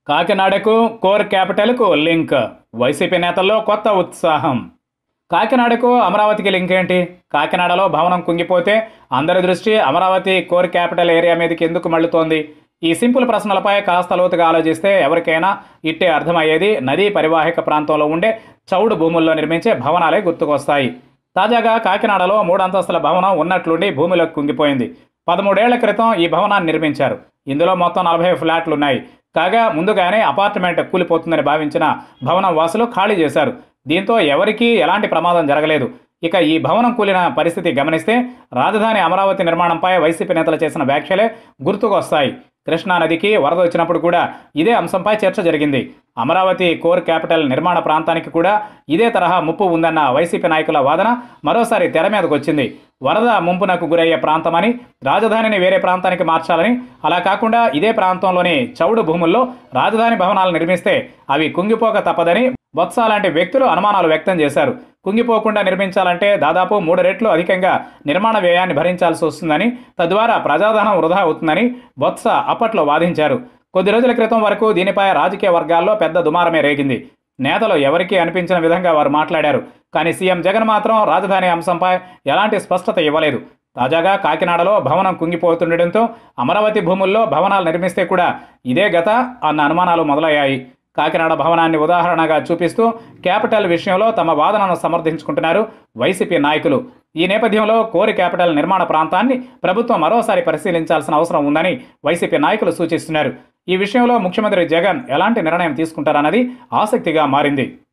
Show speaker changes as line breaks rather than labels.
కాకినాడకు core క్యాపిటల్కు link YCP నేతల్లో కొత్త ఉత్సాహం కాకినాడకు అమరావతికి లింక్ ఏంటి కాకినాడలో భవనం కుంగిపోతే అందరి దృష్టి అమరావతి కోర్ క్యాపిటల్ ఏరియా మీదకి ఎందుకు మళ్ళుతోంది ఈ సింపుల్ ప్రశ్నలపై కాస్త లోతుగా ఆలోచిస్తే ఎవరికైనా ఇట్టే అర్థమయ్యేది నదీ పరివాహక ప్రాంతంలో ఉండే చౌడు భూముల్లో నిర్మించే భవనాలే గుర్తుకొస్తాయి తాజాగా కాకినాడలో మూడంతస్తుల భవనం ఉన్నట్లుండి భూమిలోకి కుంగిపోయింది పదమూడేళ్ల క్రితం ఈ భవనాన్ని నిర్మించారు ఇందులో మొత్తం నలభై ఫ్లాట్లు ఉన్నాయి కాగా ముందుగానే అపార్ట్మెంట్ కూలిపోతుందని భావించిన భవనం వాసులు ఖాళీ చేశారు దీంతో ఎవరికీ ఎలాంటి ప్రమాదం జరగలేదు ఇక ఈ భవనం కూలిన పరిస్థితి గమనిస్తే రాజధాని అమరావతి నిర్మాణంపై వైసీపీ నేతలు చేసిన వ్యాఖ్యలే గుర్తుకొస్తాయి కృష్ణా నదికి వరద వచ్చినప్పుడు కూడా ఇదే అంశంపై చర్చ జరిగింది అమరావతి కోర్ క్యాపిటల్ నిర్మాణ ప్రాంతానికి కూడా ఇదే తరహా ముప్పు ఉందన్న వైసీపీ నాయకుల వాదన మరోసారి తెర మీదకు వచ్చింది వరద ముంపునకు గురయ్యే ప్రాంతమని రాజధానిని వేరే ప్రాంతానికి మార్చాలని అలా కాకుండా ఇదే ప్రాంతంలోని చౌడు భూముల్లో రాజధాని భవనాలు నిర్మిస్తే అవి కుంగిపోక తప్పదని బొత్స లాంటి వ్యక్తులు అనుమానాలు వ్యక్తం చేశారు కుంగిపోకుండా నిర్మించాలంటే దాదాపు మూడు రెట్లు అధికంగా నిర్మాణ వ్యయాన్ని భరించాల్సి వస్తుందని తద్వారా ప్రజాధనం వృధా అవుతుందని బొత్స అప్పట్లో వాదించారు కొద్ది రోజుల క్రితం వరకు దీనిపై రాజకీయ వర్గాల్లో పెద్ద దుమారమే రేగింది నేతలు ఎవరికీ అనిపించిన విధంగా వారు మాట్లాడారు కానీ సీఎం జగన్ మాత్రం రాజధాని అంశంపై ఎలాంటి స్పష్టత ఇవ్వలేదు తాజాగా కాకినాడలో భవనం కుంగిపోతుండటంతో అమరావతి భూముల్లో భవనాలు నిర్మిస్తే కూడా ఇదే గత అన్న అనుమానాలు మొదలయ్యాయి కాకినాడ భవనాన్ని ఉదాహరణగా చూపిస్తూ క్యాపిటల్ విషయంలో తమ వాదనను సమర్థించుకుంటున్నారు వైసీపీ నాయకులు ఈ నేపథ్యంలో కోరి క్యాపిటల్ నిర్మాణ ప్రాంతాన్ని ప్రభుత్వం మరోసారి పరిశీలించాల్సిన అవసరం ఉందని వైసీపీ నాయకులు సూచిస్తున్నారు ఈ విషయంలో ముఖ్యమంత్రి జగన్ ఎలాంటి నిర్ణయం తీసుకుంటారన్నది ఆసక్తిగా మారింది